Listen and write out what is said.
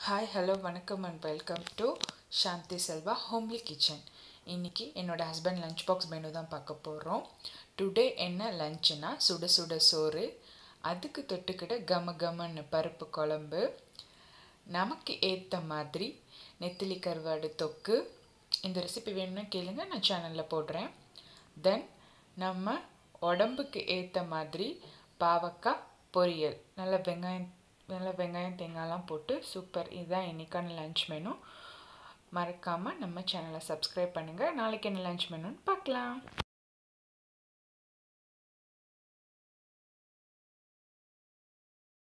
hi hello வணக்கம் and welcome to Shanthi Selva homely kitchen இன்னைக்கு என்னோட ஹஸ்பண்ட் லஞ்ச் பாக்ஸ் மெனு தான் பார்க்க போகிறோம் டுடே என்ன லஞ்சுனா சுட சுட சோறு அதுக்கு தொட்டுக்கிட்ட கம கமன்னு பருப்பு குழம்பு நமக்கு ஏற்ற மாதிரி நெத்திலி கருவாடு தொக்கு இந்த ரெசிபி வேணும்னா கேளுங்க நான் சேனலில் போடுறேன் தென் நம்ம உடம்புக்கு ஏற்ற மாதிரி பாவக்காய் பொரியல் நல்ல வெங்காயம் நல்ல வெங்காயம் தேங்காய்லாம் போட்டு சூப்பர் இதுதான் இன்றைக்கான லஞ்ச் மெனு மறக்காமல் நம்ம சேனலை சப்ஸ்கிரைப் பண்ணுங்கள் நாளைக்கு என்ன லஞ்ச் மெனுன்னு பார்க்கலாம்